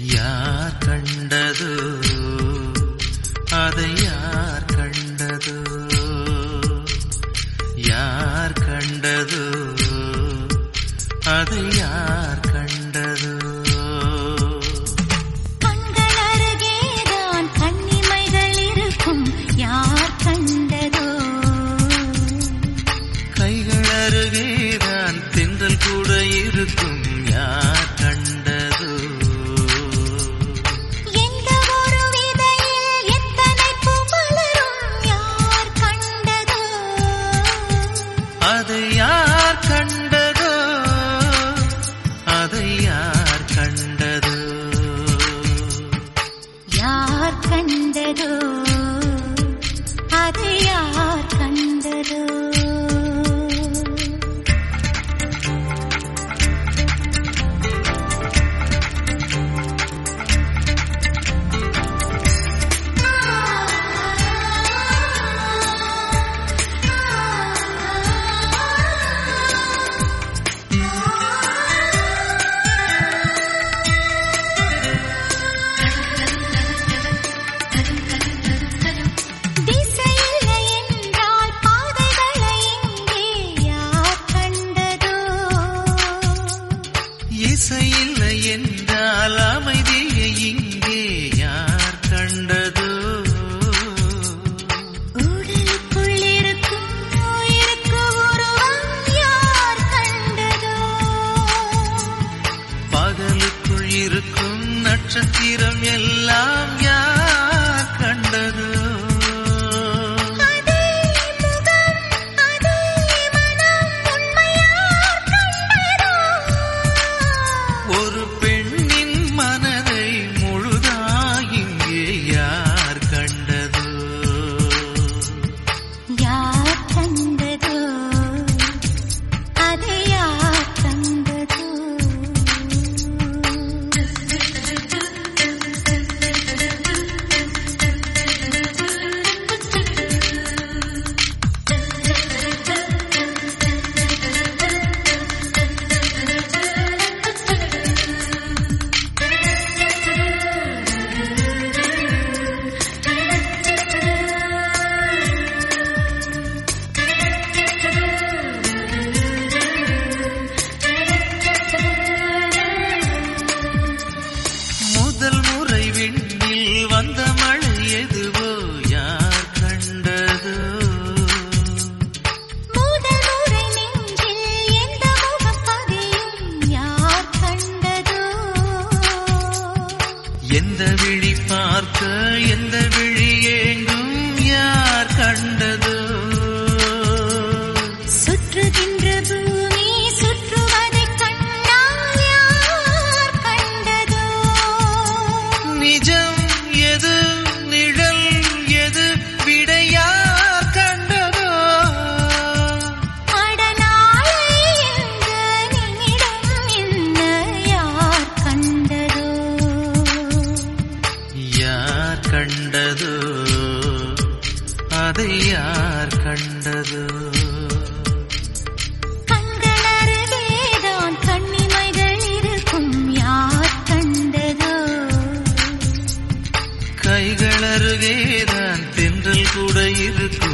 யார் கண்டதோ அதை யார் கண்டதோ யார் கண்டதோ அதை யார் கண்டதோ கண்கள் அருகேதான் கண்ணிமைகள் இருக்கும் யார் கண்டதோ கைகள் அருகேதான் தென்றல் கூட இருக்கும் யார் கண்டதோ எந்த ஒரு விதையில் எத்தனை பூ மலரும் யார் கண்டதோ அதை யார் கண்டதோ அதை யார் கண்டதோ யார் கண்டதோ அதை யார் கண்டதோ திசையில்லை என்றால் பாதைகளை இங்கே யார் கண்டதோ இசையில்லை என்றால் அமைதியை இங்கே யார் கண்டதோ உடலுக்குள் இருக்கும் உயிருக்கு உருவம் யார் கண்டதோ பகலுக்குள் இருக்கும் நட்சத்திரம் எல்லாம் யார் கண்டதோ அதே முகம் அதே மனம் உண்மை யார் கண்டதோ ஒரு பெண்ணின் மனதை முழுதாயிங்கே யார் கண்டதோ யார் கண்டதோ அதை யார் கண்டதோ முதல் முறை விண்ணில் வந்த மழை எதுவோ யார் கண்டதோ முதல் முறை நெஞ்சில் எந்த முகம் பதியும் யார் கண்டதோ எந்த விழி பார்க்க எந்த விழி ஏங்கும் யார் கண்டதோ சுற்றுகின்ற பூமி சுற்றுவதைக் கண்டால் யார் கண்டதோ நிஜம் எது நிழல் எது விடை யார் கண்டதோ அடநாளை இந்த நிமிடம் என்ன யார் கண்டதோ யார் கண்டதோ அதை யார் கண்டதோ கண்கள் அருகேதான் கண்ணிமைகள் இருக்கும் யார் கண்டதோ கைகள் அருகேதான் தென்றல் கூட இருக்கும்